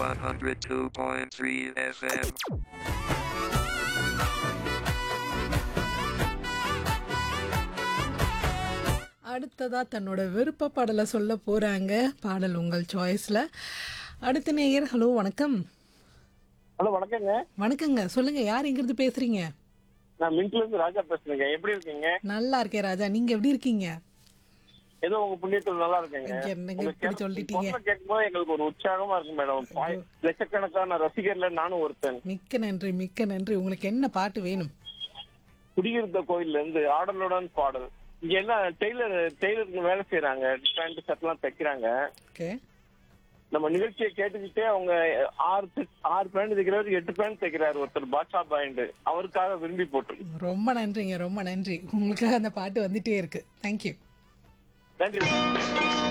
102.3 FM. அடுத்ததா தன்னோட விருப்ப பாடலை சொல்ல போறாங்க பாடல் உங்கள் சாய்ஸ்ல அடுத்த நேயர் ஹலோ வணக்கம் ஹலோ வணக்கங்க வணக்கங்க சொல்லுங்க யார் இங்கிருந்து பேசுறீங்க நான் மின்ட்ல இருந்து ராஜா பேசுறேங்க எப்படி இருக்கீங்க நல்லா இருக்கேன் ராஜா நீங்க எப்படி இருக்கீங்க ஏதோ உங்க புண்ணியத்துல நல்லா இருக்கேங்க என்னங்க உங்க இப்படி கேட்க- சொல்லிட்டீங்க? குரலை கேட்கும்போது எங்களுக்கு ஒரு உற்சாகமா இருக்கு மேடம் பாய்- லட்சக்கணக்கான ரசிகர்ல நானும் ஒருத்தன் மிக்க நன்றி மிக்க நன்றி உங்களுக்கு என்ன பாட்டு வேணும் குடியிருந்த கோயில்ல இருந்து ஆடலுடன் பாடல் இங்க எல்லாம் டெய்லர் டெய்லருக்கு வேலை செய்யறாங்க பேண்ட் ஷர்ட் எல்லாம் தைக்கிறாங்க ஓகே நம்ம நிகழ்ச்சியை கேட்டுக்கிட்டே அவங்க ஆறு set- ஆறு பேண்ட் தைக்கிறாரு எட்டு பேண்ட் தைக்கிறாரு ஒருத்தர் பாட்ஷா பாயிண்ட் அவருக்காக விரும்பி போட்டு ரொம்ப நன்றிங்க ரொம்ப நன்றி உங்களுக்காக அந்த பாட்டு வந்துட்டே இருக்கு தேங்க்யூ நன்றி